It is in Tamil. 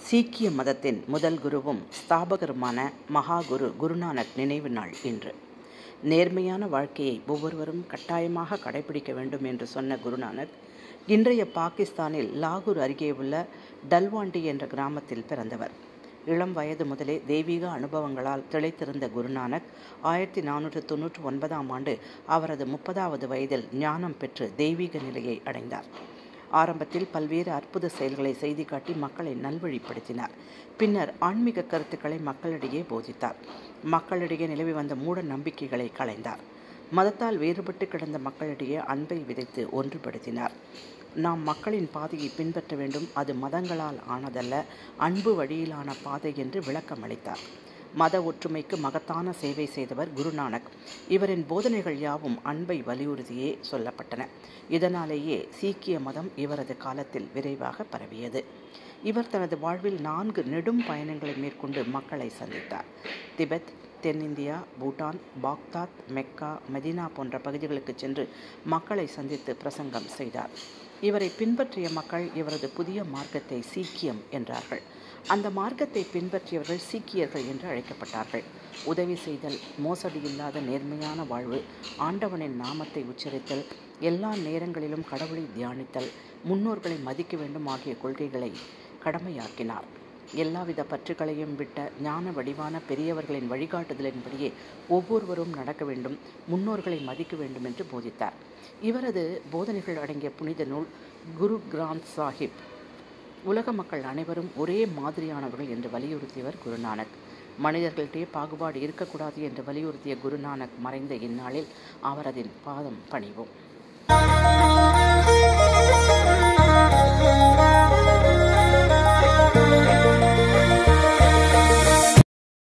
சீக்கிய மதத்தின் முதல் குருவும் ஸ்தாபகருமான மகாகுரு குருநானக் நினைவு நாள் இன்று நேர்மையான வாழ்க்கையை ஒவ்வொருவரும் கட்டாயமாக கடைபிடிக்க வேண்டும் என்று சொன்ன குருநானக் இன்றைய பாகிஸ்தானில் லாகூர் அருகே உள்ள டல்வாண்டி என்ற கிராமத்தில் பிறந்தவர் இளம் வயது முதலே தெய்வீக அனுபவங்களால் திளைத்திருந்த குருநானக் ஆயிரத்தி நானூற்று தொன்னூற்றி ஒன்பதாம் ஆண்டு அவரது முப்பதாவது வயதில் ஞானம் பெற்று தெய்வீக நிலையை அடைந்தார் ஆரம்பத்தில் பல்வேறு அற்புத செயல்களை செய்து காட்டி மக்களை நல்வழிப்படுத்தினார் பின்னர் ஆன்மீக கருத்துக்களை மக்களிடையே போதித்தார் மக்களிடையே நிலவி வந்த மூட நம்பிக்கைகளை களைந்தார் மதத்தால் வேறுபட்டு கிடந்த மக்களிடையே அன்பை விதைத்து ஒன்றுபடுத்தினார் நாம் மக்களின் பாதையை பின்பற்ற வேண்டும் அது மதங்களால் ஆனதல்ல அன்பு வழியிலான பாதை என்று விளக்கம் அளித்தார் மத ஒற்றுமைக்கு மகத்தான சேவை செய்தவர் குருநானக் இவரின் போதனைகள் யாவும் அன்பை வலியுறுத்தியே சொல்லப்பட்டன இதனாலேயே சீக்கிய மதம் இவரது காலத்தில் விரைவாக பரவியது இவர் தனது வாழ்வில் நான்கு நெடும் பயணங்களை மேற்கொண்டு மக்களை சந்தித்தார் திபெத் தென்னிந்தியா பூட்டான் பாக்தாத் மெக்கா மெதினா போன்ற பகுதிகளுக்கு சென்று மக்களை சந்தித்து பிரசங்கம் செய்தார் இவரை பின்பற்றிய மக்கள் இவரது புதிய மார்க்கத்தை சீக்கியம் என்றார்கள் அந்த மார்க்கத்தை பின்பற்றியவர்கள் சீக்கியர்கள் என்று அழைக்கப்பட்டார்கள் உதவி செய்தல் மோசடி இல்லாத நேர்மையான வாழ்வு ஆண்டவனின் நாமத்தை உச்சரித்தல் எல்லா நேரங்களிலும் கடவுளை தியானித்தல் முன்னோர்களை மதிக்க வேண்டும் ஆகிய கொள்கைகளை கடமையாக்கினார் எல்லாவித பற்றுகளையும் விட்ட ஞான வடிவான பெரியவர்களின் வழிகாட்டுதலின்படியே ஒவ்வொருவரும் நடக்க வேண்டும் முன்னோர்களை மதிக்க வேண்டும் என்று போதித்தார் இவரது போதனைகள் அடங்கிய புனித நூல் குரு கிராந்த் சாஹிப் உலக மக்கள் அனைவரும் ஒரே மாதிரியானவர்கள் என்று வலியுறுத்தியவர் குருநானக் மனிதர்களிடையே பாகுபாடு இருக்கக்கூடாது என்று வலியுறுத்திய குருநானக் மறைந்த இந்நாளில் அவரதின் பாதம் பணிவோம்